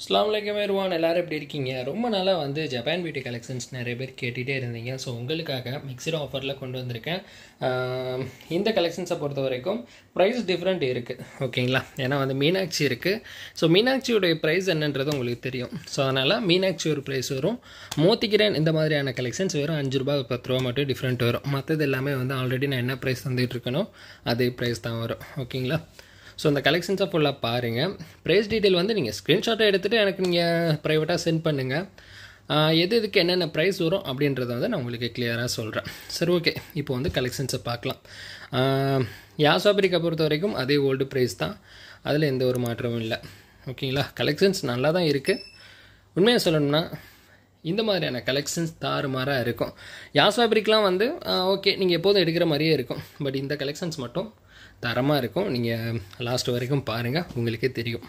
அஸ்லாம் வலைக்கம் everyone எல்லாரும் எப்படி இருக்கீங்க ரொம்ப நாளாக வந்து ஜப்பான் பியூட்டி கலெக்ஷன்ஸ் நிறைய பேர் கேட்டுகிட்டே இருந்தீங்க ஸோ உங்களுக்காக மிக்சர் ஆஃபரில் கொண்டு வந்திருக்கேன் ஆம், இந்த கலெக்ஷன்ஸை பொறுத்த வரைக்கும் ப்ரைஸ் டிஃப்ரெண்ட் இருக்குது ஓகேங்களா ஏன்னா வந்து மீனாட்சி இருக்குது ஸோ மீனாட்சியோடைய ப்ரைஸ் என்னன்றது உங்களுக்கு தெரியும் ஸோ அதனால் மீனாட்சி ஒரு ப்ரைஸ் வரும் மோத்திக்கிறேன் இந்த மாதிரியான கலெக்ஷன்ஸ் வெறும் அஞ்சு ரூபா பத்து ரூபா மட்டும் டிஃப்ரெண்ட் வரும் மற்றது எல்லாமே வந்து ஆல்ரெடி நான் என்ன ப்ரைஸ் தந்துட்டு இருக்கனோ அதே ப்ரைஸ் தான் வரும் ஓகேங்களா ஸோ அந்த கலெக்ஷன்ஸை ஃபுல்லாக பாருங்கள் ப்ரைஸ் டீட்டெயில் வந்து நீங்கள் ஸ்க்ரீன்ஷாட்டை எடுத்துகிட்டு எனக்கு நீங்கள் ப்ரைவேட்டாக சென்ட் பண்ணுங்கள் ஆஹ் எது எதுக்கு என்னென்ன ப்ரைஸ் வரும் அப்படின்றத வந்து நான் உங்களுக்கு கிளியராக சொல்கிறேன் சரி ஓகே இப்போ வந்து கலெக்ஷன்ஸை பார்க்கலாம் ஆஹ் யாசாபரிக்கை பொறுத்த வரைக்கும் அதே ஓல்டு ப்ரைஸ் தான் அதில் எந்த ஒரு மாற்றமும் இல்லை ஓகேங்களா கலெக்ஷன்ஸ் நல்லா தான் இருக்குது உண்மையாக சொல்லணும்னா இந்த மாதிரியான கலெக்ஷன்ஸ் தாறுமாறாக இருக்கும் யாஸ் ஃபேப்ரிக்லாம் வந்து ஓகே நீங்கள் எப்போதும் எடுக்கிற மாதிரியே இருக்கும் பட் இந்த கலெக்ஷன்ஸ் மட்டும் தரமாக இருக்கும் நீங்கள் லாஸ்ட் வரைக்கும் பாருங்கள் உங்களுக்கே தெரியும்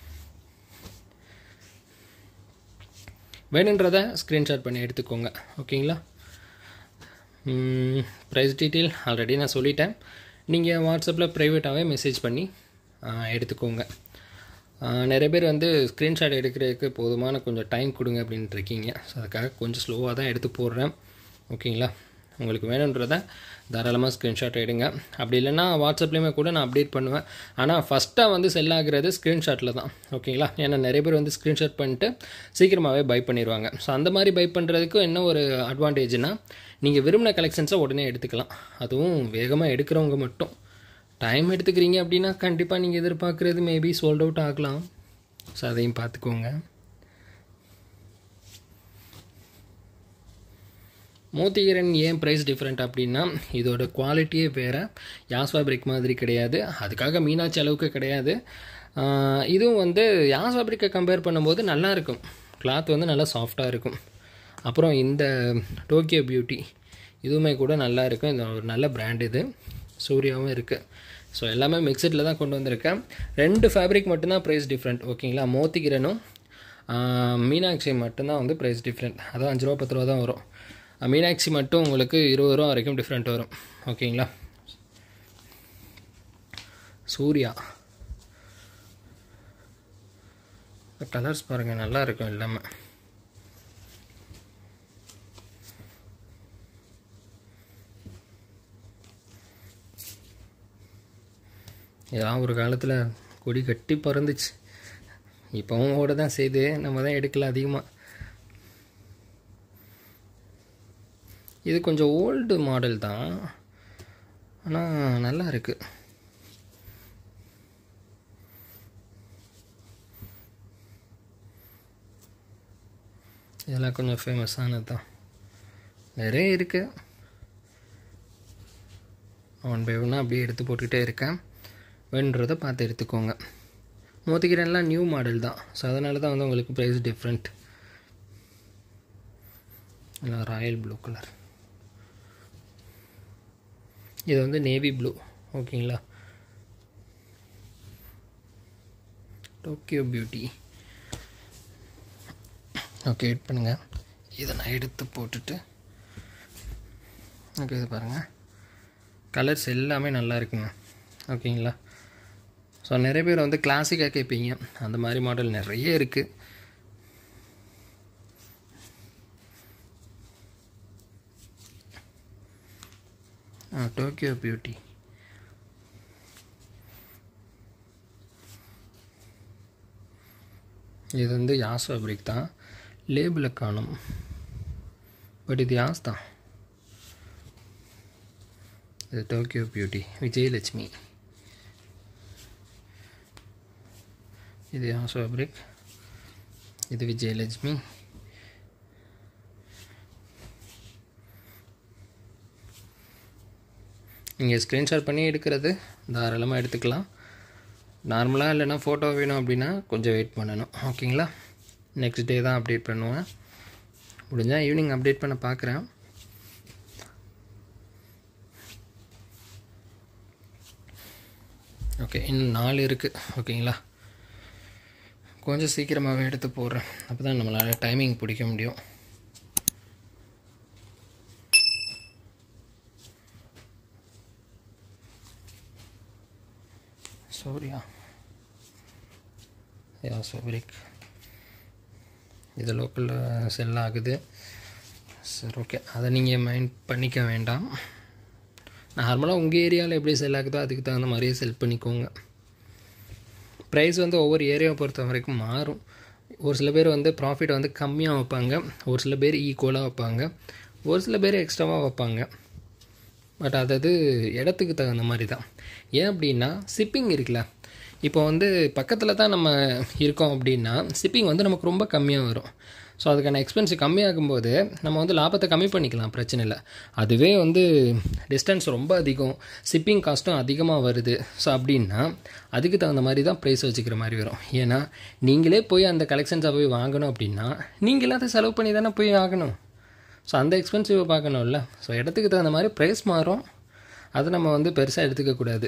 வேணுன்றதை ஸ்க்ரீன்ஷாட் பண்ணி எடுத்துக்கோங்க ஓகேங்களா ப்ரைஸ் டீட்டெயில் ஆல்ரெடி நான் சொல்லிட்டேன் நீங்கள் வாட்ஸ்அப்பில் ப்ரைவேட்டாகவே மெசேஜ் பண்ணி ஆ, எடுத்துக்கோங்க ஆ, நிறைய பேர் வந்து ஸ்க்ரீன்ஷாட் எடுக்கிறதுக்கு போதுமான கொஞ்சம் டைம் கொடுங்க அப்படின்ட்டு இருக்கீங்க ஸோ அதுக்காக கொஞ்சம் ஸ்லோவாக தான் எடுத்து போடுறேன் ஓகேங்களா உங்களுக்கு வேணுன்றதை தாராளமாக ஸ்க்ரீன்ஷாட் எடுங்க அப்படி இல்லைன்னா வாட்ஸ்அப்லேயுமே கூட நான் அப்டேட் பண்ணுவேன் ஆனால் ஃபஸ்ட்டாக வந்து செல் ஆகுறது ஸ்க்ரீன்ஷாட்டில் தான் ஓகேங்களா ஏன்னா நிறைய பேர் வந்து ஸ்க்ரீன்ஷாட் பண்ணிட்டு சீக்கிரமாகவே பை பண்ணிடுவாங்க ஸோ அந்த மாதிரி பை பண்ணுறதுக்கு என்ன ஒரு அட்வான்டேஜ்னா நீங்கள் விரும்பின கலெக்ஷன்ஸை உடனே எடுத்துக்கலாம் அதுவும் வேகமாக எடுக்கிறவங்க மட்டும் டைம் எடுத்துக்கிறீங்க அப்படின்னா கண்டிப்பாக நீங்கள் எதிர்பார்க்குறது மேபி சோல்ட் அவுட் ஆகலாம் ஸோ அதையும் பார்த்துக்கோங்க மோத்திகரன் ஏன் ப்ரைஸ் டிஃப்ரெண்ட் அப்படின்னா இதோட குவாலிட்டியே வேறு யாஸ் ஃபேப்ரிக் மாதிரி கிடையாது அதுக்காக மீனாட்சி அளவுக்கு கிடையாது ஆஹ் இதுவும் வந்து யாஸ் ஃபேப்ரிக்கை கம்பேர் பண்ணும்போது நல்லா இருக்கும் கிளாத் வந்து நல்லா சாஃப்டாக இருக்கும் அப்புறம் இந்த டோக்கியோ பியூட்டி இதுவுமே கூட நல்லா இருக்கும் இது ஒரு நல்ல பிராண்ட் இது சூர்யாவும் இருக்குது ஸோ எல்லாமே மிக்சடில் தான் கொண்டு வந்திருக்கேன் ரெண்டு ஃபேப்ரிக் மட்டும்தான் ப்ரைஸ் டிஃப்ரெண்ட் ஓகேங்களா மோத்திகிரனும் ஆஹ் மீனாட்சி மட்டும்தான் வந்து ப்ரைஸ் டிஃப்ரெண்ட் அதான் அஞ்சு ரூபா பத்து ரூபா தான் வரும் ஆஹ் மீனாட்சி மட்டும் உங்களுக்கு இருபது ரூபா வரைக்கும் டிஃப்ரெண்ட் வரும் ஓகேங்களா சூர்யா கலர்ஸ் பாருங்கள் நல்லா இருக்கும் எல்லாமே இதெல்லாம் ஒரு காலத்தில் கொடி கட்டி பறந்துச்சு இப்போவும் ஓட தான் செய்து நம்ம தான் எடுக்கல அதிகமாக இது கொஞ்சம் ஓல்டு மாடல் தான் ஆனால் நல்லா இருக்குது இதெல்லாம் கொஞ்சம் ஃபேமஸானது தான் நிறைய இருக்குது ஒன் பை ஒன்னாக அப்படியே எடுத்து போட்டுக்கிட்டே இருக்கேன் வேணுன்றதை பார்த்து எடுத்துக்கோங்க மோத்திக்கிறேன்லாம் நியூ மாடல் தான் ஸோ அதனால தான் வந்து உங்களுக்கு ப்ரைஸ் டிஃப்ரெண்ட் இல்லை ராயல் ப்ளூ கலர் இது வந்து நேவி ப்ளூ ஓகேங்களா டோக்கியோ பியூட்டி ஓகே வெயிட் பண்ணுங்கள் இதை நான் எடுத்து போட்டுட்டு ஓகே இது பாருங்கள் கலர்ஸ் எல்லாமே நல்லா இருக்குங்க ஓகேங்களா ஸோ நிறைய பேர் வந்து கிளாசிக்காக கேட்பீங்க அந்த மாதிரி மாடல் நிறைய இருக்குது டோக்கியோ பியூட்டி இது வந்து யாஸ் ஃபேப்ரிக் தான் லேபிளை காணும் பட் இது யாஸ் தான் இது டோக்கியோ பியூட்டி விஜயலட்சுமி இது யாஸ் ஃபேப்ரிக் இது விஜயலட்சுமி நீங்கள் ஸ்க்ரீன்ஷாட் பண்ணி எடுக்கிறது தாராளமாக எடுத்துக்கலாம் நார்மலாக இல்லைன்னா ஃபோட்டோ வேணும் அப்படின்னா கொஞ்சம் வெயிட் பண்ணணும் ஓகேங்களா நெக்ஸ்ட் டே தான் அப்டேட் பண்ணுவேன் முடிஞ்சால் ஈவினிங் அப்டேட் பண்ண பார்க்குறேன் ஓகே இன்னும் நாலு இருக்குது ஓகேங்களா கொஞ்சம் சீக்கிரமாகவே எடுத்து போடுறேன் அப்போ தான் நம்மளால் டைமிங் பிடிக்க முடியும் சூர்யா யா ஃபேப்ரிக் இது லோக்கலில் செல் ஆகுது சரி ஓகே அதை நீங்கள் மைண்ட் பண்ணிக்க வேண்டாம் நார்மலாக உங்கள் ஏரியாவில் எப்படி செல் ஆகுதோ அதுக்கு தகுந்த மாதிரியே செல் பண்ணிக்கோங்க ப்ரைஸ் வந்து ஒவ்வொரு ஏரியாவை பொறுத்த வரைக்கும் மாறும் ஒரு சில பேர் வந்து ப்ராஃபிட் வந்து கம்மியாக வைப்பாங்க ஒரு சில பேர் ஈக்குவலாக வைப்பாங்க ஒரு சில பேர் எக்ஸ்ட்ராவாக வைப்பாங்க பட் அதாவது இடத்துக்கு தகுந்த மாதிரி தான் ஏன் அப்படின்னா ஷிப்பிங் இருக்குல்ல இப்போ வந்து பக்கத்தில் தான் நம்ம இருக்கோம் அப்படின்னா ஷிப்பிங் வந்து நமக்கு ரொம்ப கம்மியாக வரும் ஸோ அதுக்கான எக்ஸ்பென்ஸ் கம்மியாகும்போது நம்ம வந்து லாபத்தை கம்மி பண்ணிக்கலாம் பிரச்சனை இல்லை அதுவே வந்து டிஸ்டன்ஸ் ரொம்ப அதிகம் ஷிப்பிங் காஸ்ட்டும் அதிகமாக வருது ஸோ அப்படின்னா அதுக்கு தகுந்த மாதிரி தான் ப்ரைஸ் வச்சுக்கிற மாதிரி வரும் ஏன்னா நீங்களே போய் அந்த கலெக்ஷன்ஸை போய் வாங்கணும் அப்படின்னா நீங்களே அதை செலவு பண்ணி தானே போய் ஆகணும் ஸோ அந்த எக்ஸ்பென்சிவை பார்க்கணும்ல ஸோ இடத்துக்கு தகுந்த மாதிரி ப்ரைஸ் மாறும் அதை நம்ம வந்து பெருசாக எடுத்துக்கக்கூடாது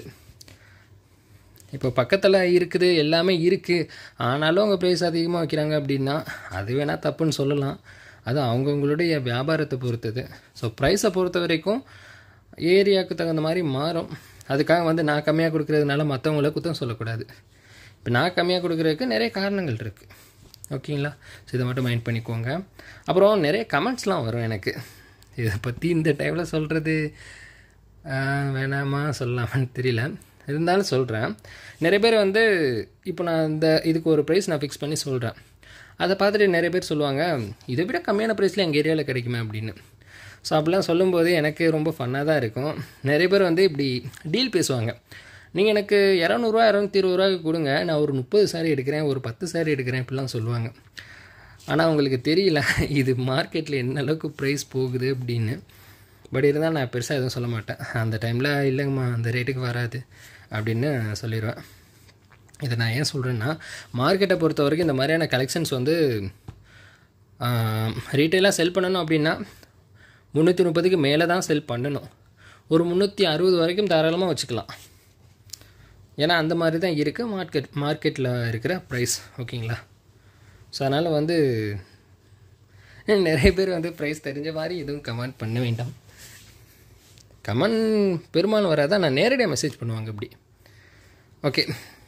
இப்போ பக்கத்தில் இருக்குது எல்லாமே இருக்குது ஆனாலும் அவங்க ப்ரைஸ் அதிகமாக வைக்கிறாங்க அப்படின்னா அது வேணால் தப்புன்னு சொல்லலாம் அது அவங்கவுங்களுடைய வியாபாரத்தை பொறுத்தது ஸோ ப்ரைஸை பொறுத்த வரைக்கும் ஏரியாவுக்கு தகுந்த மாதிரி மாறும் அதுக்காக வந்து நான் கம்மியாக கொடுக்குறதுனால மற்றவங்கள குத்தம் சொல்லக்கூடாது இப்போ நான் கம்மியாக கொடுக்குறதுக்கு நிறைய காரணங்கள் இருக்குது ஓகேங்களா ஸோ இதை மட்டும் மைண்ட் பண்ணிக்கோங்க அப்புறம் நிறைய கமெண்ட்ஸ்லாம் வரும் எனக்கு இதை பற்றி இந்த டைமில் சொல்கிறது வேணாமா சொல்லலாமான்னு தெரியல இருந்தாலும் சொல்கிறேன் நிறைய பேர் வந்து இப்போ நான் இந்த இதுக்கு ஒரு ப்ரைஸ் நான் ஃபிக்ஸ் பண்ணி சொல்கிறேன் அதை பார்த்துட்டு நிறைய பேர் சொல்லுவாங்க இதை விட கம்மியான ப்ரைஸில் எங்கள் ஏரியாவில் கிடைக்குமே அப்படின்னு ஸோ அப்படிலாம் சொல்லும்போது எனக்கு ரொம்ப ஃபன்னாக தான் இருக்கும் நிறைய பேர் வந்து இப்படி டீல் பேசுவாங்க நீங்கள் எனக்கு இரநூறுவா இரநூத்தி இருபது ரூபாய்க்கு கொடுங்க நான் ஒரு முப்பது சாரி எடுக்கிறேன் ஒரு பத்து சாரி எடுக்கிறேன் இப்படிலாம் சொல்லுவாங்க ஆனால் அவங்களுக்கு தெரியல இது மார்க்கெட்டில் என்ன அளவுக்கு ப்ரைஸ் போகுது அப்படின்னு பட் இருந்தால் நான் பெருசாக எதுவும் சொல்ல மாட்டேன் அந்த டைமில் இல்லைங்கம்மா அந்த ரேட்டுக்கு வராது அப்படின்னு சொல்லிடுவேன் இதை நான் ஏன் சொல்கிறேன்னா மார்க்கெட்டை பொறுத்த வரைக்கும் இந்த மாதிரியான கலெக்ஷன்ஸ் வந்து ரீட்டெயிலாக செல் பண்ணணும் அப்படின்னா முந்நூற்றி முப்பதுக்கு மேலே தான் செல் பண்ணணும் ஒரு முந்நூற்றி அறுபது வரைக்கும் தாராளமாக வச்சுக்கலாம் ஏன்னா அந்த மாதிரி தான் இருக்குது மார்க்கெட் மார்க்கெட்டில் இருக்கிற ப்ரைஸ் ஓகேங்களா ஸோ அதனால் வந்து நிறைய பேர் வந்து ப்ரைஸ் தெரிஞ்ச மாதிரி எதுவும் கமெண்ட் பண்ண வேண்டாம் கமெண்ட் பெரும்பாலும் வராதான் நான் நேரடியாக மெசேஜ் பண்ணுவாங்க இப்படி ஓகே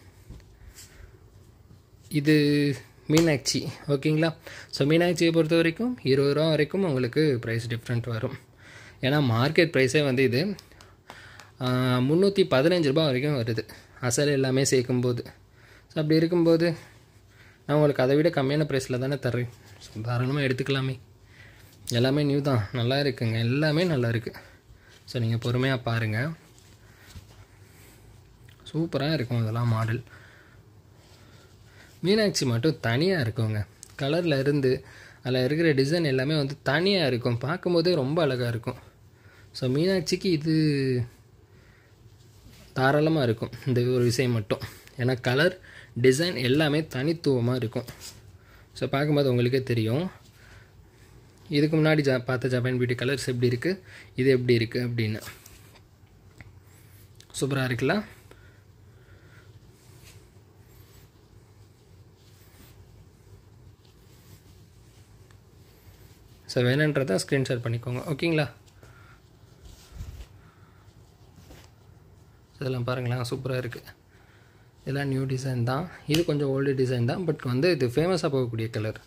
இது மீனாட்சி ஓகேங்களா ஸோ மீனாட்சியை பொறுத்த வரைக்கும் இருபது ரூபா வரைக்கும் உங்களுக்கு ப்ரைஸ் டிஃப்ரெண்ட் வரும் ஏன்னா மார்க்கெட் ப்ரைஸே வந்து இது முந்நூற்றி பதினஞ்சு ரூபா வரைக்கும் வருது அசல் எல்லாமே சேர்க்கும்போது ஸோ அப்படி இருக்கும்போது நான் உங்களுக்கு அதை விட கம்மியான ப்ரைஸில் தானே தர்றேன் ஸோ தாராளமாக எடுத்துக்கலாமே எல்லாமே நியூ தான் நல்லா இருக்குங்க எல்லாமே நல்லா இருக்குது ஸோ நீங்கள் பொறுமையாக பாருங்கள் சூப்பராக இருக்கும் அதெல்லாம் மாடல் மீனாட்சி மட்டும் தனியாக இருக்குங்க கலரில் இருந்து அதில் இருக்கிற டிசைன் எல்லாமே வந்து தனியாக இருக்கும் பார்க்கும்போதே ரொம்ப அழகாக இருக்கும் ஸோ மீனாட்சிக்கு இது தாராளமாக இருக்கும் இந்த ஒரு விஷயம் மட்டும் ஏன்னா கலர் டிசைன் எல்லாமே தனித்துவமாக இருக்கும் ஸோ பார்க்கும்போது உங்களுக்கே தெரியும் இதுக்கு முன்னாடி ஜா பார்த்த ஜப்பான் பியூட்டி கலர்ஸ் எப்படி இருக்குது இது எப்படி இருக்குது அப்படின்னு சூப்பராக இருக்குல்ல ஸோ வேணுன்றதை ஸ்க்ரீன்ஷாட் பண்ணிக்கோங்க ஓகேங்களா இதெல்லாம் பாருங்களேன் சூப்பராக இருக்குது இதெல்லாம் நியூ டிசைன் தான் இது கொஞ்சம் ஓல்டு டிசைன் தான் பட் வந்து இது ஃபேமஸாக போகக்கூடிய கலர்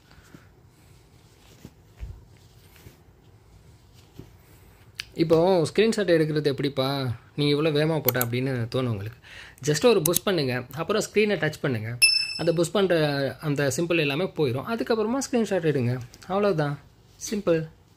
இப்போது ஸ்க்ரீன்ஷாட் எடுக்கிறது எப்படிப்பா நீங்கள் இவ்வளோ வேகமாக போட்ட அப்படின்னு தோணும் உங்களுக்கு ஜஸ்ட் ஒரு புஷ் பண்ணுங்கள் அப்புறம் ஸ்க்ரீனை டச் பண்ணுங்கள் அந்த புஷ் பண்ணுற அந்த சிம்பிள் எல்லாமே போயிடும் அதுக்கப்புறமா ஸ்க்ரீன்ஷாட் எடுங்க அவ்வளோதான் சிம்பிள்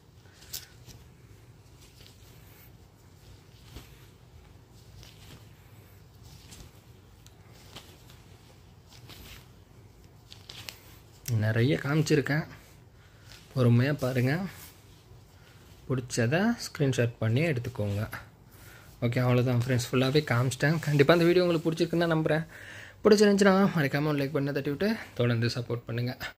நிறைய காமிச்சிருக்கேன் பொறுமையாக பாருங்கள் பிடிச்சதை ஸ்க்ரீன்ஷாட் பண்ணி எடுத்துக்கோங்க ஓகே அவ்வளோதான் ஃப்ரெண்ட்ஸ் ஃபுல்லாகவே காமிச்சிட்டேன் கண்டிப்பாக அந்த வீடியோ உங்களுக்கு பிடிச்சிருக்குன்னு தான் நம்புகிறேன் பிடிச்சிருந்துச்சுன்னா மறக்காமல் லைக் பண்ண தட்டி விட்டு தொடர்ந்து சப்போர்ட் பண்ணுங்கள்